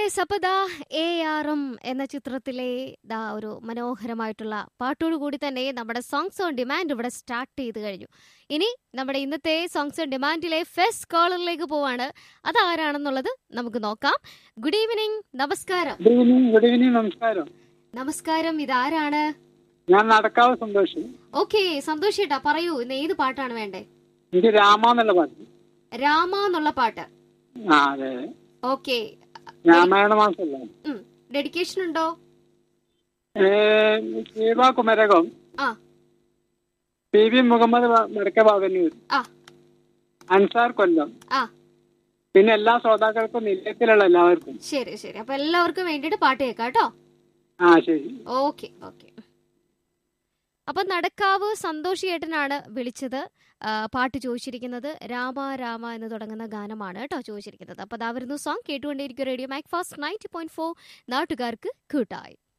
yes അപ്പൊ ദാ A R M എന്ന ചിത്രത്തിലെ ദാ ഒരു മനോഹരമായിട്ടുള്ള പാട്ടോടു കൂടി തന്നെ നമ്മുടെ സോങ്സ് ഓൺ ഡിമാൻഡ് ഇവിടെ സ്റ്റാർട്ട് ചെയ്ത് കഴിഞ്ഞു ഇനി നമ്മുടെ ഇന്നത്തെ സോങ്സ് ഓൺ ഡിമാൻഡിലെ ഫസ്റ്റ് കോളറിലേക്ക് പോവാണ് അതാരാണെന്നുള്ളത് നമുക്ക് നോക്കാം ഗുഡ് ഈവനിങ് നമസ്കാരം ഗുഡ് ഈവനിങ് ഗുഡ് ഈവനിങ് നമസ്കാരം നമസ്കാരം ഇതാരാണ് ഞാൻ നടക്കാവ് സന്തോഷം ഓക്കെ സന്തോഷേട്ടാ പറയൂ ഇന്ന് ഏത് പാട്ടാണ് വേണ്ടേ എനിക്ക് രാമ എന്നുള്ള പാട്ട് രാമ എന്നുള്ള പാട്ട് ആ അതെ ഓക്കെ രാമായണ മാസമല്ലേ ഡെഡിക്കേഷൻ ഉണ്ടോ ഏ, ശീബ കുമരകം ആ പി വി മുഹമ്മദ് വ- വടക്കേ ബാബന്നൂർ ആ അൻസാർ കൊല്ലം ആ പിന്നെ എല്ലാ ശ്രോതാക്കൾക്കും നിലയത്തിലുള്ള എല്ലാവർക്കും ശരി ശരി അപ്പൊ എല്ലാവർക്കും വേണ്ടിയിട്ട് പാട്ട് കേൾക്കാം കേട്ടോ ആ ശരി ഓക്കെ ഓക്കെ അപ്പൊ നടക്കാവ് സന്തോഷ് ഏട്ടനാണ് വിളിച്ചത് ആ, പാട്ട് ചോദിച്ചിരിക്കുന്നത് രാമ രാമ എന്ന് തുടങ്ങുന്ന ഗാനമാണ് കേട്ടോ ചോദിച്ചിരിക്കുന്നത് അപ്പൊ അതാ വരുന്നു സോങ് കേട്ടുകൊണ്ടേയിരിക്കും radio Mac Fast ninety point four നാട്ടുകാർക്ക് കൂട്ടായി